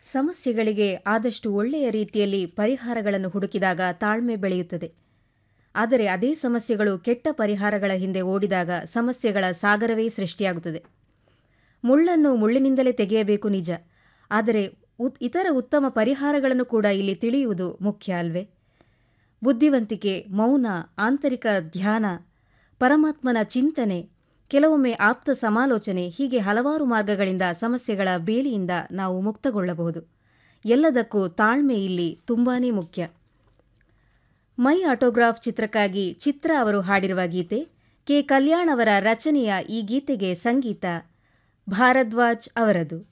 ಸಮಸ್ಯೆಗಳಿಗೆ ಆದಷ್ಟು ಒಳ್ಳೆಯ ರೀತಿಯಲ್ಲಿ ಪರಿಹಾರಗಳನ್ನು ಹುಡುಕಿದಾಗ ತಾಳ್ಮೆ ಬೆಳೆಯುತ್ತದೆ ಆದರೆ ಅದೇ ಸಮಸ್ಯೆಗಳು ಕೆಟ್ಟ ಪರಿಹಾರಗಳ ಹಿಂದೆ ಓಡಿದಾಗ ಸಮಸ್ಯೆಗಳ ಸಾಗರವೇ ಸೃಷ್ಟಿಯಾಗುತ್ತದೆ ಮುಳ್ಳನ್ನು ಮುಳ್ಳಿನಿಂದಲೇ ತೆಗೆಯಬೇಕು ನಿಜ ಆದರೆ ಇತರ ಉತ್ತಮ ಪರಿಹಾರಗಳನ್ನು ಕೂಡ ಇಲ್ಲಿ ತಿಳಿಯುವುದು ಮುಖ್ಯ ಅಲ್ವೇ ಬುದ್ಧಿವಂತಿಕೆ ಮೌನ ಆಂತರಿಕ ಧ್ಯಾನ ಪರಮಾತ್ಮನ ಚಿಂತನೆ ಕೆಲವೊಮ್ಮೆ ಆಪ್ತ ಸಮಾಲೋಚನೆ ಹೀಗೆ ಹಲವಾರು ಮಾರ್ಗಗಳಿಂದ ಸಮಸ್ಯೆಗಳ ಬೇಲಿಯಿಂದ ನಾವು ಮುಕ್ತಗೊಳ್ಳಬಹುದು ಎಲ್ಲದಕ್ಕೂ ತಾಳ್ಮೆ ಇಲ್ಲಿ ತುಂಬಾನೇ ಮುಖ್ಯ ಮೈ ಆಟೋಗ್ರಾಫ್ ಚಿತ್ರಕ್ಕಾಗಿ ಚಿತ್ರ ಅವರು ಹಾಡಿರುವ ಗೀತೆ ಕೆ ಕಲ್ಯಾಣ್ ಅವರ ರಚನೆಯ ಈ ಗೀತೆಗೆ ಸಂಗೀತ ಭಾರದ್ವಾಜ್ ಅವರದು